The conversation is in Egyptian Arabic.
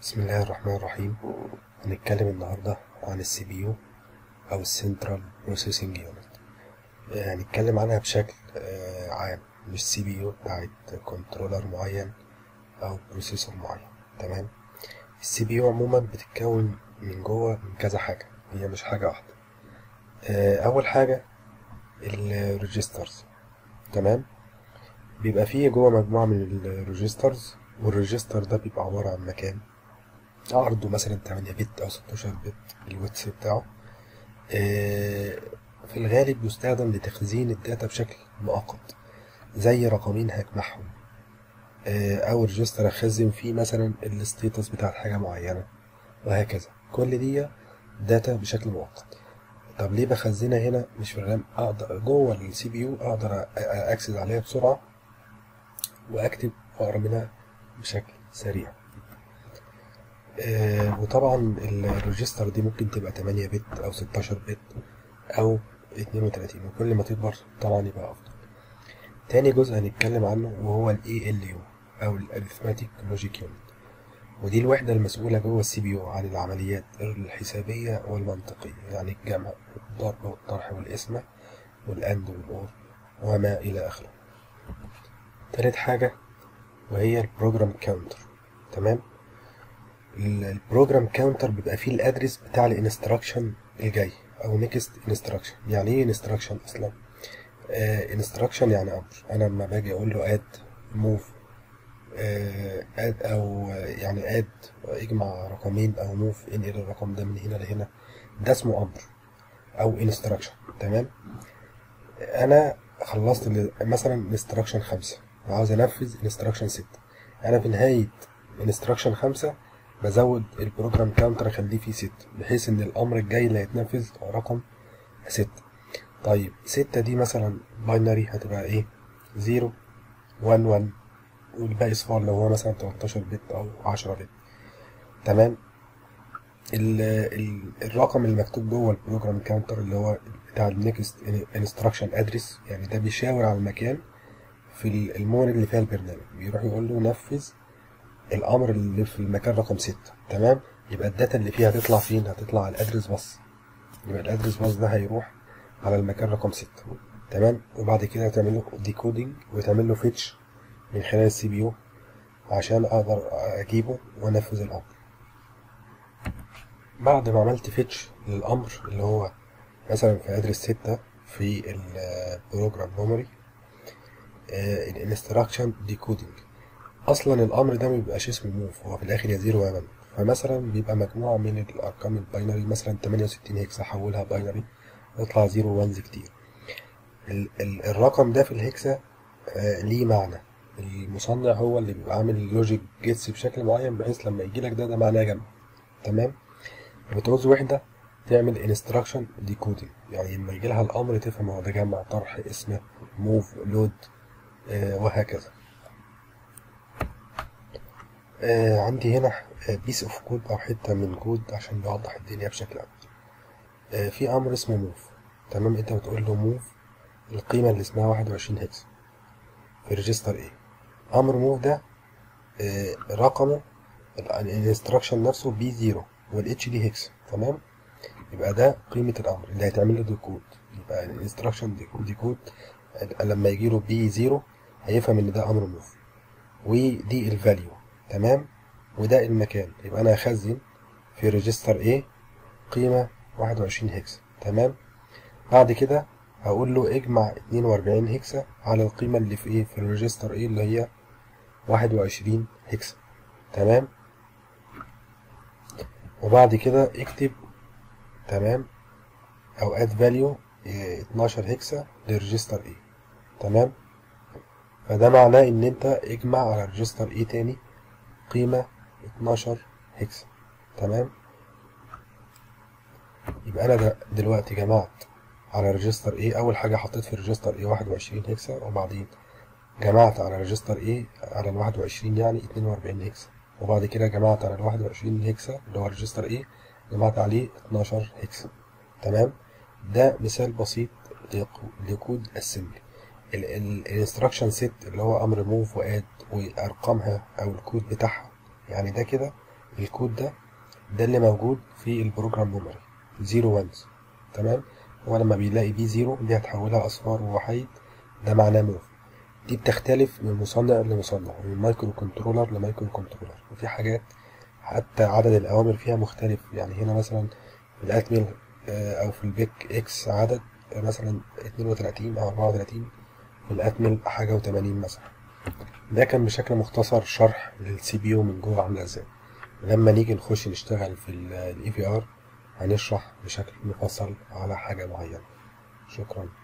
بسم الله الرحمن الرحيم هنتكلم النهاردة عن السي بي يو أو السنترال بروسيسنج يونت هنتكلم عنها بشكل آه، عام مش سي بي يو بتاعت كنترولر معين أو بروسيسور معين تمام السي بي يو عموما بتتكون من جوه من كذا حاجة هي مش حاجة واحدة آه، أول حاجة الريجسترز تمام بيبقى فيه جوه مجموعة من الريجسترز والريجستر ده بيبقى عبارة عن مكان عرضه مثلا 8 بت أو 16 بت الويتس بتاعه آه، في الغالب يستخدم لتخزين الداتا بشكل مؤقت زي رقمين هجمعهم آه، أو ريجستر أخزن فيه مثلا الستيتس بتاعت حاجة معينة وهكذا كل دي داتا بشكل مؤقت طب ليه بخزنها هنا مش في الرام اقدر جوه السي بي يو اقدر اكسس عليها بسرعه واكتب واقرا منها بشكل سريع آه وطبعا الريجستر دي ممكن تبقى 8 بت او 16 بت او 32 وكل ما تكبر طبعا يبقى افضل تاني جزء هنتكلم عنه وهو ال ALU او ال Arithmetic Logic Unit ودي الوحدة المسؤولة جوه السي بي يو عن العمليات الحسابية والمنطقية يعني الجمع والضرب والطرح والقسمة والأند والأور وما إلى آخره تالت حاجة وهي البروجرام كاونتر تمام البروجرام كاونتر بيبقى فيه الادرس بتاع الانستراكشن الجاي او نيكست انستراكشن يعني ايه انستراكشن اصلا انستراكشن يعني امر انا لما باجي اقول له اد موف اد او يعني اد اجمع رقمين او موف انقل الرقم ده من هنا لهنا ده اسمه امر او انستراكشن تمام انا خلصت ال- مثلا انستراكشن خمسة وعاوز انفذ انستراكشن ستة انا في نهاية انستراكشن خمسة بزود البروجرام كاونتر اخليه فيه ستة بحيث ان الامر الجاي اللي هيتنفذ هو رقم ستة طيب ستة دي مثلا باينري هتبقى ايه زيرو وان وان والباقي صفار لو هو مثلا 13 بت او 10 بت تمام ال ال الرقم اللي مكتوب جوه البروجرام كاونتر اللي هو بتاع النكست انستراكشن ادرس يعني ده بيشاور على المكان في ال- المون اللي فيها البرنامج بيروح يقول له نفذ الامر اللي في المكان رقم ستة تمام يبقى الداتا اللي فيها هتطلع فين هتطلع على الادرس باص يبقى الادرس باص ده هيروح على المكان رقم ستة تمام وبعد كده تعمل له ديكودينج وتعمل له فيتش من خلال السي بي يو عشان اقدر اجيبه وانفذ الامر بعد ما عملت فيتش للامر اللي هو مثلا في ادرس ستة في البروجرام ميموري الانستراكشن ديكودينج اصلا الامر ده ما بيبقاش اسمه موف هو في الاخر يا زيرو يا ون فمثلا بيبقى مجموعه من الارقام الباينري مثلا 68 هكس احولها باينري يطلع زيرو وانز كتير ال ال الرقم ده في الهكسة آه ليه معنى المصنع هو اللي بيبقى عامل اللوجيك جيتس بشكل معين بحيث لما يجي لك ده ده معناه جمع تمام بتعوز وحده تعمل انستراكشن ديكودينج يعني لما يجي لها الامر تفهم هو ده جمع طرح اسم موف لود آه وهكذا آه عندي هنا بيس اوف كود او حته من كود عشان يوضح الدنيا بشكل اكبر آه في امر اسمه موف تمام انت بتقول له موف القيمه اللي اسمها 21 هكس في ريجستر ايه امر موف ده آه رقمه الانستراكشن نفسه بي 0 والاتش دي هكس تمام يبقى ده قيمه الامر اللي هيتعمل له ديكود يبقى الانستراكشن ديكود لما يجي له بي 0 هيفهم ان ده امر موف ودي الفاليو تمام وده المكان يبقى انا هخزن في ريجستر A قيمة 21 هكس تمام بعد كده هقول له اجمع 42 هكسة على القيمة اللي في ايه في الريجستر A اللي هي 21 هكسة تمام وبعد كده اكتب تمام او add value إيه، 12 هكسة للريجستر A تمام فده معناه ان انت اجمع على ريجستر A تاني قيمة 12 هكس تمام يبقى انا ده دلوقتي جمعت على ريجستر A اول حاجة حطيت في ريجستر A 21 هكسة وبعدين جمعت على ريجستر A على ال 21 يعني 42 هكسة وبعد كده جمعت على ال 21 هكسة اللي هو ريجستر A جمعت عليه 12 هكسة تمام ده مثال بسيط لق- لكود السمبل الانستراكشن سيت اللي هو امر موف واد وارقامها او الكود بتاعها يعني ده كده الكود ده ده اللي موجود في البروجرام ميموري زيرو وانز تمام هو لما بيلاقي بي زيرو دي هتحولها اصفار ووحيد ده معناه موف دي بتختلف من مصنع لمصنع من مايكرو كنترولر لمايكرو كنترولر وفي حاجات حتى عدد الأوامر فيها مختلف يعني هنا مثلا في الأتمل آه، أو في البيك إكس عدد آه، مثلا اتنين وتلاتين أو أربعة وتلاتين في الأتمل حاجة وتمانين مثلا ده كان بشكل مختصر شرح للسي بي يو من جوه عاملة ازاي لما نيجي نخش نشتغل في الاي في ار هنشرح بشكل مفصل على حاجة معينة شكرا